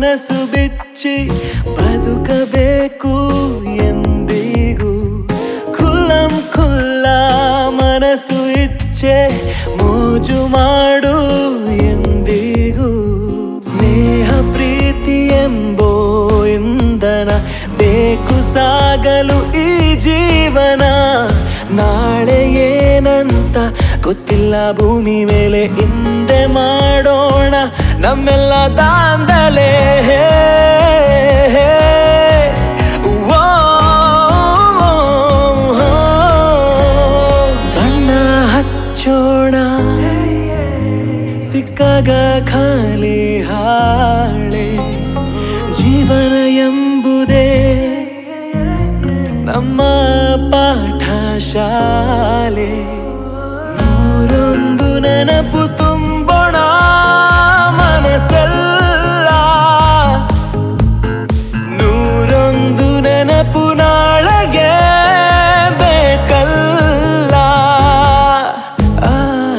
ಮನಸ್ಸು ಬಿಚ್ಚಿ ಬದುಕಬೇಕು ಎಂದಿಗೂ ಖುಲ್ಲಂ ಖುಲ್ಲ ಮನಸ್ಸು ಇಚ್ಛೆ ಮೋಜು ಮಾಡು ಎಂದಿಗೂ ಸ್ನೇಹ ಪ್ರೀತಿ ಎಂಬೋ ಇಂಧನ ಬೇಕು ಸಾಗಲು ಈ ಜೀವನ ನಾಳೆ ಏನಂತ ಗೊತ್ತಿಲ್ಲ ಭೂಮಿ ಮೇಲೆ ಹಿಂದೆ ಮಾಡೋಣ ನಮ್ಮೆಲ್ಲ ದಾಂದಲೇ ಬಣ್ಣ ಹಚ್ಚೋಣ ಸಿಕ್ಕಾಗ ಖಾಲಿ ಹಾಳೆ ಜೀವನ ಎಂಬುದೇ ನಮ್ಮ ಪಾಠ ಶಾಲೆ ನೂರೊಂದು ನೆನಪು ತುಂಬೋಣ ಮನಸ್ಸೆಲ್ಲ ನೂರೊಂದು ನೆನಪು ನಾಳೆಗೆ ಬೇಕಲ್ಲ ಆ,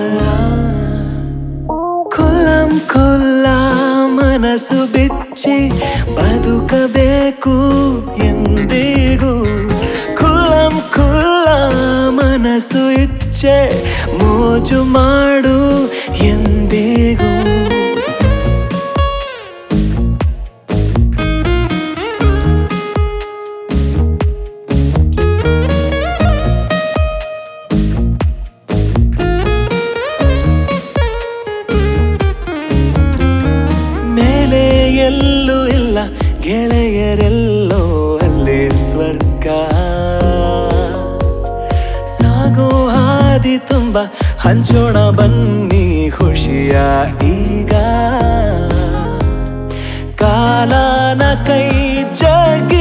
ಕುಲ್ಲಂ ಕುಲ್ಲ ಮನಸ್ಸು ಬಿಚ್ಚಿ ಬದುಕಬೇಕು ಎಂದಿಗೂ ಕುಲ್ಲಂ ಕುಲ್ಲ ಮನಸ್ಸು ಇಚ್ಛೆ ಮೋಜು ಮಾಡು ಎಂದಿಗೂ ಮೇಲೆ ಎಲ್ಲೂ ಇಲ್ಲ ಗೆಳೆಯರೆಲ್ಲೋ ಅಲ್ಲಿ ಸ್ವರ್ಗ ಸಾಗೋ ಹಾದಿ ತುಂಬ ಹಂಚೋಣ ಬನ್ನಿ ಖುಷಿಯ ಈಗ ಕಾಲನ ಕೈ ಜಗಿ